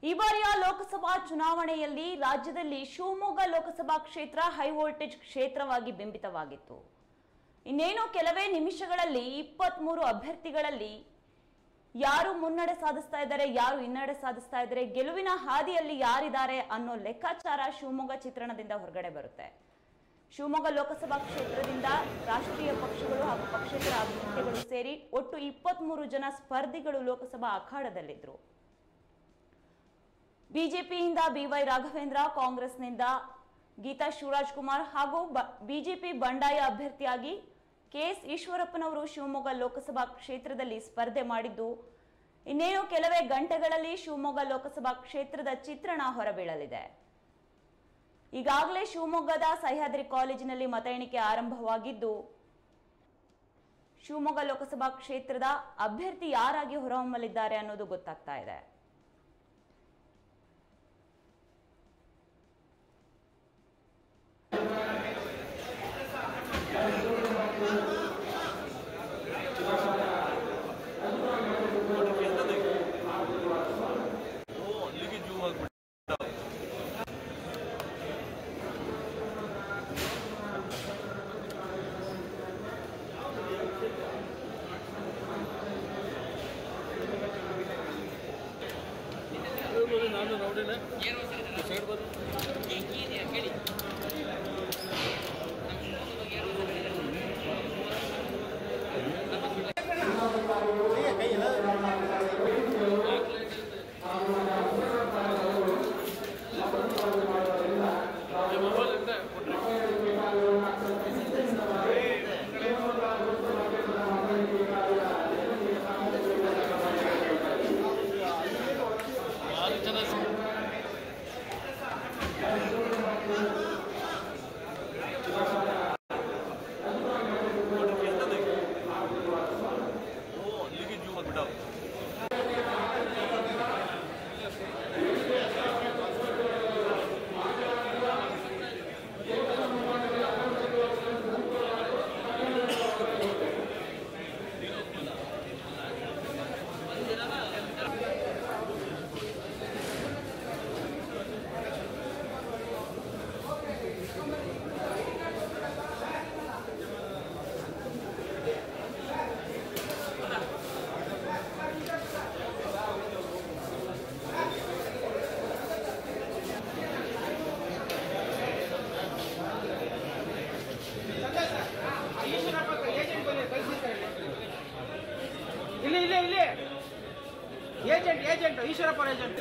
ಈ ಬಾರಿಯ ಲೋಕಸಭಾ ಚುನಾವಣೆಯಲ್ಲಿ ರಾಜ್ಯದಲ್ಲಿ ಶಿವಮೊಗ್ಗ ಲೋಕಸಭಾ ಕ್ಷೇತ್ರ ಹೈ ವೋಲ್ಟೇಜ್ ಕ್ಷೇತ್ರವಾಗಿ ಬಿಂಬಿತವಾಗಿತ್ತು ಇನ್ನೇನು ಕೆಲವೇ ನಿಮಿಷಗಳಲ್ಲಿ ಇಪ್ಪತ್ಮೂರು ಅಭ್ಯರ್ಥಿಗಳಲ್ಲಿ ಯಾರು ಮುನ್ನಡೆ ಸಾಧಿಸ್ತಾ ಇದ್ದಾರೆ ಯಾರು ಹಿನ್ನಡೆ ಸಾಧಿಸ್ತಾ ಇದ್ದಾರೆ ಗೆಲುವಿನ ಹಾದಿಯಲ್ಲಿ ಯಾರಿದ್ದಾರೆ ಅನ್ನೋ ಲೆಕ್ಕಾಚಾರ ಶಿವಮೊಗ್ಗ ಚಿತ್ರಣದಿಂದ ಹೊರಗಡೆ ಬರುತ್ತೆ ಶಿವಮೊಗ್ಗ ಲೋಕಸಭಾ ಕ್ಷೇತ್ರದಿಂದ ರಾಷ್ಟ್ರೀಯ ಪಕ್ಷಗಳು ಹಾಗೂ ಪಕ್ಷೇತರ ಅಭ್ಯರ್ಥಿಗಳು ಸೇರಿ ಒಟ್ಟು ಇಪ್ಪತ್ಮೂರು ಜನ ಸ್ಪರ್ಧಿಗಳು ಲೋಕಸಭಾ ಅಖಾಡದಲ್ಲಿದ್ರು ಬಿಜೆಪಿಯಿಂದ ಬಿವೈ ರಾಘವೇಂದ್ರ ಕಾಂಗ್ರೆಸ್ನಿಂದ ಗೀತಾ ಶಿವರಾಜ್ ಕುಮಾರ್ ಹಾಗೂ ಬಿಜೆಪಿ ಬಂಡಾಯ ಅಭ್ಯರ್ಥಿಯಾಗಿ ಕೆಎಸ್ ಈಶ್ವರಪ್ಪನವರು ಶಿವಮೊಗ್ಗ ಲೋಕಸಭಾ ಕ್ಷೇತ್ರದಲ್ಲಿ ಸ್ಪರ್ಧೆ ಮಾಡಿದ್ದು ಇನ್ನೇನು ಕೆಲವೇ ಗಂಟೆಗಳಲ್ಲಿ ಶಿವಮೊಗ್ಗ ಲೋಕಸಭಾ ಕ್ಷೇತ್ರದ ಚಿತ್ರಣ ಹೊರಬೀಳಲಿದೆ ಈಗಾಗಲೇ ಶಿವಮೊಗ್ಗದ ಸಹ್ಯಾದ್ರಿ ಕಾಲೇಜಿನಲ್ಲಿ ಮತ ಎಣಿಕೆ ಆರಂಭವಾಗಿದ್ದು ಶಿವಮೊಗ್ಗ ಲೋಕಸಭಾ ಕ್ಷೇತ್ರದ ಅಭ್ಯರ್ಥಿ ಯಾರಾಗಿ ಹೊರಹೊಮ್ಮಲಿದ್ದಾರೆ ಅನ್ನೋದು ಗೊತ್ತಾಗ್ತಾ ಇದೆ ಅಲ್ಲಿಗೆ ಜೂಮ್ ಆಗ್ಬಿಟ್ಟು ನಾನು ರೌಡಿನೇ ಸೈಡ್ ಬಂದು ಮೊಬೈಲ್ ಇಂದ ಕೊಟ್ರೆ ಆರು ಜನ ಅಲ್ಲಿಗೆ ಜೂಮ್ ಆಗ್ಬಿಟ್ಟು ಇಲ್ಲಿ ಇಲ್ಲಿ ಇಲ್ಲಿ ಏಜೆಂಟ್ ಏಜೆಂಟ್ ಈಶ್ವರಪ್ಪರ ಏಜೆಂಟ್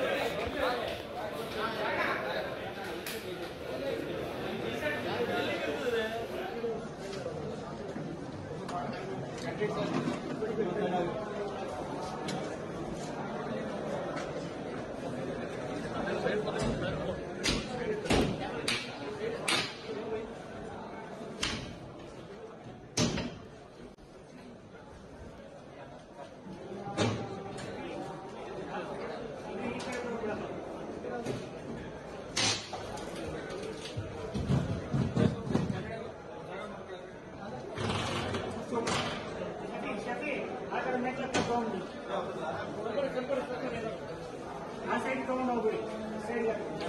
ಆ ಸೈಡ್ ತಗೊಂಡು ಹೋಗ್ಬಿಡಿ ಸೈಡ್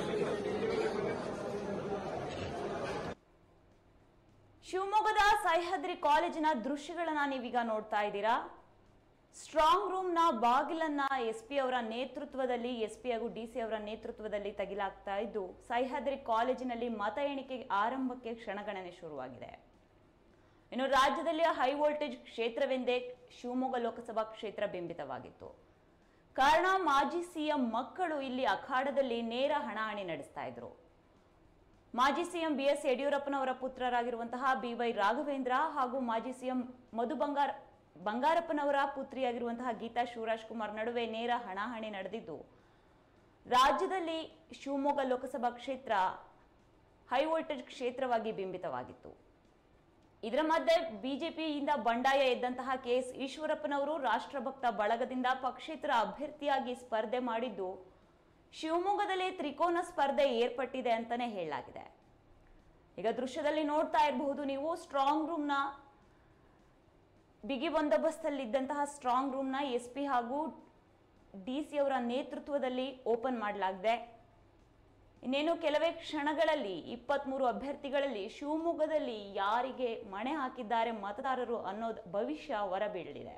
ಶಿವಮೊಗ್ಗದ ಸಹ್ಯಾದ್ರಿ ಕಾಲೇಜಿನ ದೃಶ್ಯಗಳನ್ನ ನೀವೀಗ ನೋಡ್ತಾ ಇದ್ದೀರಾ ಸ್ಟ್ರಾಂಗ್ ರೂಮ್ನ ಬಾಗಿಲನ್ನ ಎಸ್ ಪಿ ಅವರ ನೇತೃತ್ವದಲ್ಲಿ ಎಸ್ ಪಿ ಹಾಗೂ ಡಿ ಸಿ ಅವರ ನೇತೃತ್ವದಲ್ಲಿ ತೆಗಿಲಾಗ್ತಾ ಇದ್ದು ಸಹ್ಯಾದ್ರಿ ಕಾಲೇಜಿನಲ್ಲಿ ಮತ ಎಣಿಕೆ ಆರಂಭಕ್ಕೆ ಕ್ಷಣಗಣನೆ ಶುರುವಾಗಿದೆ ಇನ್ನು ರಾಜ್ಯದಲ್ಲಿ ಹೈ ವೋಲ್ಟೇಜ್ ಕ್ಷೇತ್ರವೆಂದೇ ಶಿವಮೊಗ್ಗ ಲೋಕಸಭಾ ಕ್ಷೇತ್ರ ಬಿಂಬಿತವಾಗಿತ್ತು ಕಾರಣ ಮಾಜಿ ಸಿಎಂ ಮಕ್ಕಳು ಇಲ್ಲಿ ಅಖಾಡದಲ್ಲಿ ನೇರ ಹಣಾಹಣಿ ನಡೆಸ್ತಾ ಇದ್ರು ಮಾಜಿ ಸಿಎಂ ಬಿ ಎಸ್ ಯಡಿಯೂರಪ್ಪನವರ ಪುತ್ರರಾಗಿರುವಂತಹ ಬಿ ವೈ ರಾಘವೇಂದ್ರ ಹಾಗೂ ಮಾಜಿ ಸಿಎಂ ಮಧು ಬಂಗಾರ ಬಂಗಾರಪ್ಪನವರ ಪುತ್ರಿಯಾಗಿರುವಂತಹ ಗೀತಾ ಶಿವರಾಜ್ ಕುಮಾರ್ ನಡುವೆ ನೇರ ಹಣಾಹಣಿ ನಡೆದಿದ್ದು ರಾಜ್ಯದಲ್ಲಿ ಶಿವಮೊಗ್ಗ ಲೋಕಸಭಾ ಕ್ಷೇತ್ರ ಹೈ ವೋಲ್ಟೇಜ್ ಕ್ಷೇತ್ರವಾಗಿ ಬಿಂಬಿತವಾಗಿತ್ತು ಇದರ ಮಧ್ಯೆ ಬಿಜೆಪಿಯಿಂದ ಬಂಡಾಯ ಎದ್ದಂತಹ ಕೆಎಸ್ ಈಶ್ವರಪ್ಪನವರು ರಾಷ್ಟ್ರಭಕ್ತ ಬಳಗದಿಂದ ಪಕ್ಷೇತರ ಅಭ್ಯರ್ಥಿಯಾಗಿ ಸ್ಪರ್ಧೆ ಮಾಡಿದ್ದು ಶಿವಮೊಗ್ಗದಲ್ಲಿ ತ್ರಿಕೋನ ಸ್ಪರ್ಧೆ ಏರ್ಪಟ್ಟಿದೆ ಅಂತಾನೆ ಹೇಳಲಾಗಿದೆ ಈಗ ದೃಶ್ಯದಲ್ಲಿ ನೋಡ್ತಾ ಇರಬಹುದು ನೀವು ಸ್ಟ್ರಾಂಗ್ ರೂಮ್ನ ಬಿಗಿ ಬಂದೋಬಸ್ತಲ್ಲಿ ಇದ್ದಂತಹ ಸ್ಟ್ರಾಂಗ್ ರೂಮ್ನ ಎಸ್ ಪಿ ಹಾಗೂ ಡಿ ಸಿ ಅವರ ನೇತೃತ್ವದಲ್ಲಿ ಓಪನ್ ಮಾಡಲಾಗಿದೆ ಇನ್ನೇನು ಕೆಲವೇ ಕ್ಷಣಗಳಲ್ಲಿ ಇಪ್ಪತ್ಮೂರು ಅಭ್ಯರ್ಥಿಗಳಲ್ಲಿ ಶಿವಮೊಗ್ಗದಲ್ಲಿ ಯಾರಿಗೆ ಮಣೆ ಹಾಕಿದ್ದಾರೆ ಮತದಾರರು ಅನ್ನೋದು ಭವಿಷ್ಯ ಹೊರಬೀಳಲಿದೆ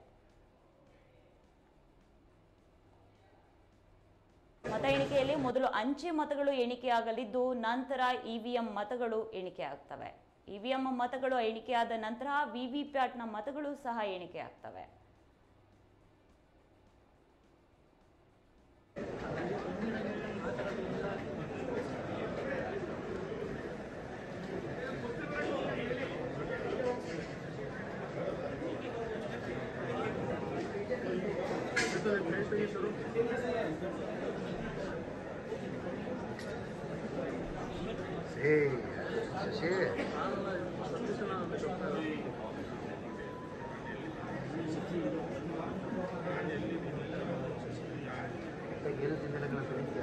ಮತ ಎಣಿಕೆಯಲ್ಲಿ ಮೊದಲು ಅಂಚೆ ಮತಗಳು ಎಣಿಕೆಯಾಗಲಿದ್ದು ನಂತರ ಇವಿಎಂ ಮತಗಳು ಎಣಿಕೆ ಆಗ್ತವೆ ಇವಿಎಂ ಮತಗಳು ಎಣಿಕೆಯಾದ ನಂತರ ವಿವಿಪ್ಯಾಟ್ನ ಮತಗಳು ಸಹ ಎಣಿಕೆ ಆಗ್ತವೆ Sí, sí. ಏನು ತಿಂದಿಲ್ಲ ಕಳಿಸ್ತೀಯಾ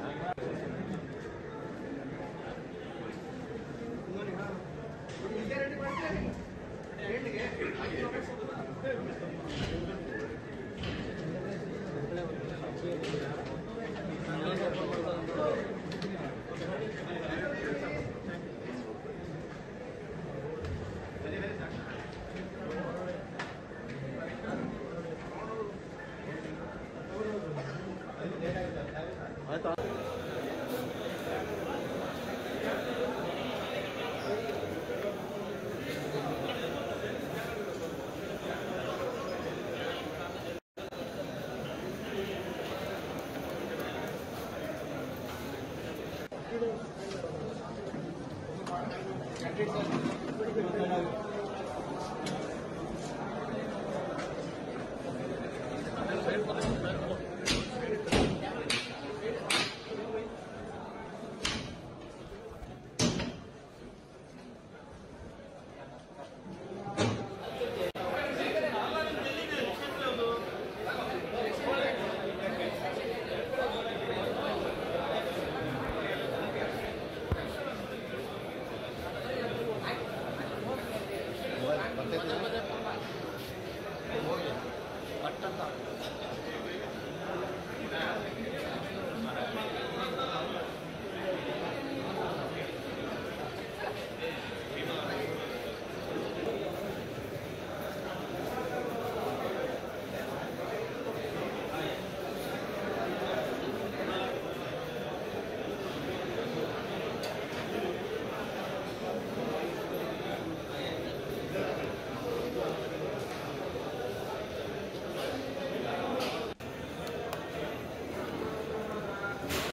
ಸೈಡ್ ಬಂದು